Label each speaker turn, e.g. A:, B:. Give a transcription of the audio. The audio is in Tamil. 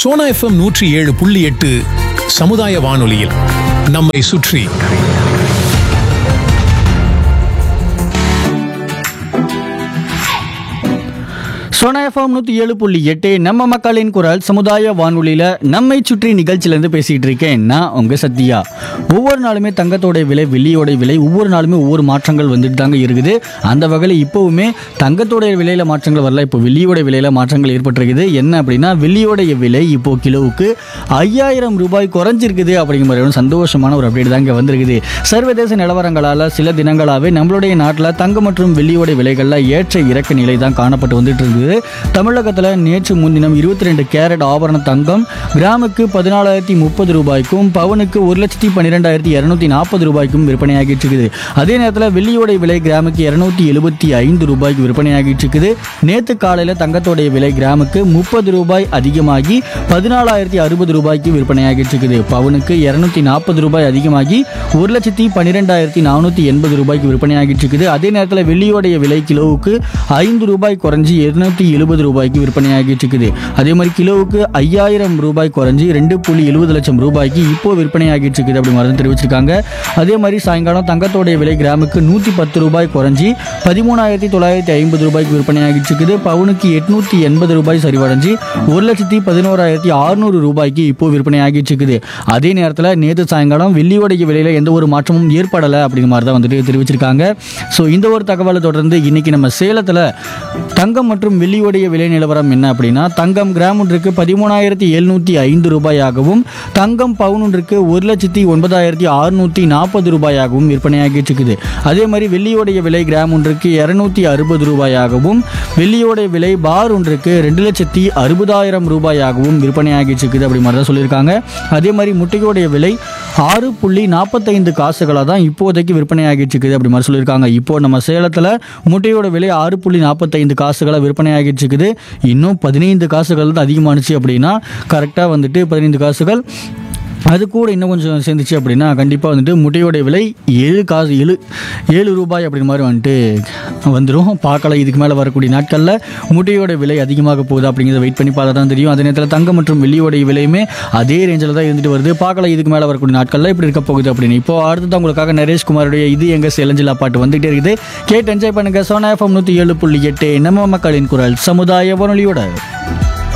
A: சோனா எஃப்எம் நூற்றி ஏழு புள்ளி எட்டு சமுதாய வானொலியில் நம்மை சுற்றி
B: சோனா எஃப்எம் நூற்றி ஏழு புள்ளி எட்டு நம்ம மக்களின் குரல் சமுதாய வானொலியில் நம்மை சுற்றி நிகழ்ச்சியிலேருந்து பேசிகிட்டு இருக்கேன் நான் உங்கள் சத்யா ஒவ்வொரு நாளுமே தங்கத்தோட விலை வெள்ளியோட விலை ஒவ்வொரு நாளுமே ஒவ்வொரு மாற்றங்கள் வந்துட்டு தாங்க இருக்குது அந்த வகையில் இப்போவுமே தங்கத்தோட விலையில் மாற்றங்கள் வரல இப்போ வெள்ளியோட விலையில் மாற்றங்கள் ஏற்பட்டிருக்குது என்ன அப்படின்னா வெள்ளியோடைய விலை இப்போ கிலோவுக்கு ஐயாயிரம் ரூபாய் குறைஞ்சிருக்குது அப்படிங்கிற மாதிரி ஒரு சந்தோஷமான ஒரு அப்டேட் தாங்க வந்திருக்குது சர்வதேச நிலவரங்களால் சில தினங்களாகவே நம்மளுடைய நாட்டில் தங்கம் மற்றும் வெள்ளியோட விலைகளில் ஏற்ற இறக்க நிலை தான் காணப்பட்டு வந்துட்டு இருக்குது தமிழகத்தில் நேற்று முன்தினம் இருபத்தி ரெண்டு கேரட் ஆபரண தங்கம் கிராமுக்கு பதினாலாயிரத்தி முப்பது ரூபாய்க்கும் பவுனுக்கு ஒரு லட்சத்தி பன்னிரெண்டாயிரத்தி இரநூத்தி நாற்பது ரூபாய்க்கும் விற்பனையாகிட்டு இருக்குது அதே நேரத்தில் வெள்ளியோடைய விலை கிராமுக்கு இரநூத்தி எழுபத்தி ஐந்து ரூபாய்க்கு விற்பனையாகிட்டு இருக்குது நேற்று காலையில் தங்கத்தோடைய விலை கிராமுக்கு முப்பது ரூபாய் அதிகமாகி பதினாலாயிரத்தி அறுபது ரூபாய்க்கு விற்பனையாகிட்டு இருக்குது பவுனுக்கு இரநூத்தி நாற்பது ரூபாய் அதிகமாகி ஒரு லட்சத்தி பன்னிரெண்டாயிரத்தி நானூற்றி எண்பது ரூபாய்க்கு விற்பனையாகிட்டு இருக்குது அதே நேரத்தில் வெள்ளியோடைய விலை கிலோவுக்கு ஐந்து ரூபாய் குறைஞ்சி இருநூத்தி எழுபது ரூபாய்க்கு விற்பனையாகிட்டு இருக்குது அதே மாதிரி கிலோவுக்கு ஐயாயிரம் ரூபாய் குறைஞ்சி ரெண்டு புள்ளி எழுபது லட்சம் ரூபாய்க்கு இப்போ விற்பனையாகிட்டு இருக்குது அப்படி மாதிரி தெரிவிச்சிருக்காங்க அதே மாதிரி சாயங்காலம் தங்கத்தோடைய விலை கிராமுக்கு நூற்றி பத்து ரூபாய் குறைஞ்சி பதிமூணாயிரத்தி தொள்ளாயிரத்தி ஐம்பது ரூபாய்க்கு விற்பனையாகிட்டு இருக்குது பவுனுக்கு எட்நூற்றி எண்பது ரூபாய் சரிவடைஞ்சு ஒரு லட்சத்தி பதினோராயிரத்தி அறுநூறு ரூபாய்க்கு இப்போ விற்பனையாகிட்டு இருக்குது அதே நேரத்தில் நேற்று சாயங்காலம் வெள்ளியோடைய விலையில் எந்த ஒரு மாற்றமும் ஏற்படலை அப்படிங்கிற மாதிரி தான் வந்துட்டு தெரிவிச்சிருக்காங்க ஸோ இந்த ஒரு தகவலை தொடர்ந்து இன்னைக்கு நம்ம சேலத்தில் தங்கம் மற்றும் வெள்ளியோடைய விலை நிலவரம் என்ன அப்படின்னா தங்கம் கிராம் ஒன்றுக்கு பதிமூணாயிரத்தி எழுநூற்றி ஐந்து ரூபாயாகவும் தங்கம் பவுன் ஒன்றுக்கு ஒரு லட்சத்தி ஒன்பதாயிரத்தி அறுநூற்றி நாற்பது ரூபாயாகவும் விற்பனையாகிட்டு இருக்குது அதே மாதிரி வெள்ளியோடைய விலை கிராம் ஒன்றுக்கு இரநூத்தி அறுபது ரூபாயாகவும் வெள்ளியோடைய விலை பார் ஒன்றுக்கு ரெண்டு லட்சத்தி அறுபதாயிரம் ரூபாயாகவும் விற்பனையாகிட்டு இருக்குது அப்படி மாதிரி தான் சொல்லியிருக்காங்க அதே மாதிரி முட்டையோடைய விலை ஆறு புள்ளி நாற்பத்தைந்து காசுகளாக தான் இப்போதைக்கு விற்பனையாகிட்டு இருக்குது அப்படி மாதிரி சொல்லியிருக்காங்க இப்போ நம்ம சேலத்தில் முட்டையோட விலை ஆறு புள்ளி நாற்பத்தைந்து காசுகளாக விற்பனையாகிட்டு இருக்குது இன்னும் பதினைந்து காசுகள் தான் அதிகமானுச்சு அப்படின்னா கரெக்டாக வந்துட்டு பதினைந்து காசுகள் அது கூட இன்னும் கொஞ்சம் சேர்ந்துச்சு அப்படின்னா கண்டிப்பாக வந்துட்டு முட்டையோடைய விலை ஏழு காசு ஏழு ஏழு ரூபாய் அப்படி மாதிரி வந்துட்டு வந்துடும் பார்க்கலாம் இதுக்கு மேலே வரக்கூடிய நாட்களில் முட்டையோட விலை அதிகமாக போகுது அப்படிங்கிறத வெயிட் பண்ணி பார்த்தா தான் தெரியும் அதே நேரத்தில் தங்கம் மற்றும் வெள்ளியோடைய விலையுமே அதே ரேஞ்சில் தான் இருந்துட்டு வருது பார்க்கலாம் இதுக்கு மேலே வரக்கூடிய நாட்களில் இப்படி இருக்க போகுது அப்படின்னு இப்போ அடுத்தது உங்களுக்காக நரேஷ்குமாருடைய இது எங்கள் செலஞ்சிலா பாட்டு வந்துகிட்டே இருக்குது கேட்டு என்ஜாய் பண்ணுங்கள் சோனா எஃப்எம் நூற்றி ஏழு புள்ளி எட்டு நம்ம மக்களின் குரல் சமுதாய வானொலியோட